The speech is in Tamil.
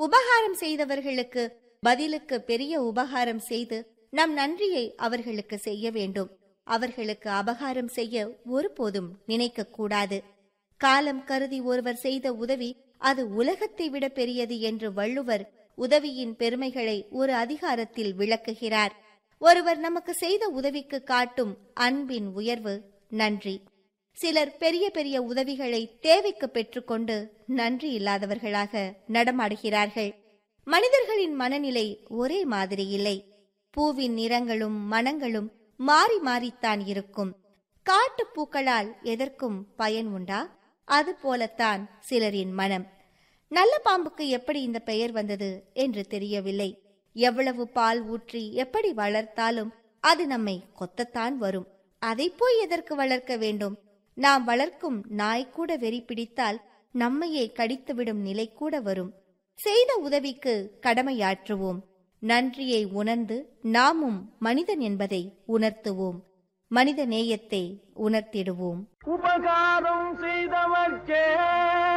உபகாரம் செய்தவர்களுக்கு பதிலுக்கு பெரிய உபகாரம் செய்து நம் நன்றியை அவர்களுக்கு செய்ய வேண்டும் அவர்களுக்கு அபகாரம் செய்ய ஒருபோதும் நினைக்க கூடாது காலம் கருதி ஒருவர் செய்த உதவி அது உலகத்தை விட பெரியது என்று வள்ளுவர் உதவியின் பெருமைகளை ஒரு அதிகாரத்தில் விளக்குகிறார் ஒருவர் நமக்கு செய்த உதவிக்கு காட்டும் அன்பின் உயர்வு நன்றி சிலர் பெரிய பெரிய உதவிகளை தேவைக்கு பெற்றுக்கொண்டு நன்றி இல்லாதவர்களாக நடமாடுகிறார்கள் மனிதர்களின் மனநிலை ஒரே மாதிரி இல்லை பூவின் நிறங்களும் மனங்களும் மாறி மாறித்தான் இருக்கும் காட்டு பூக்களால் எதற்கும் பயன் உண்டா அது போலத்தான் சிலரின் மனம் நல்ல பாம்புக்கு எப்படி இந்த பெயர் வந்தது என்று தெரியவில்லை எவ்வளவு பால் ஊற்றி எப்படி வளர்த்தாலும் அது நம்மை கொத்தத்தான் வரும் அதை போய் எதற்கு வளர்க்க வேண்டும் நாம் வளர்க்கும் நாய் கூட வெறி பிடித்தால் நம்மையே கடித்துவிடும் நிலை கூட வரும் செய்த உதவிக்கு கடமையாற்றுவோம் நன்றியை உணர்ந்து நாமும் மனிதன் என்பதை உணர்த்துவோம் மனித நேயத்தை உணர்த்திடுவோம் உபகாரம் செய்தவர்க்கே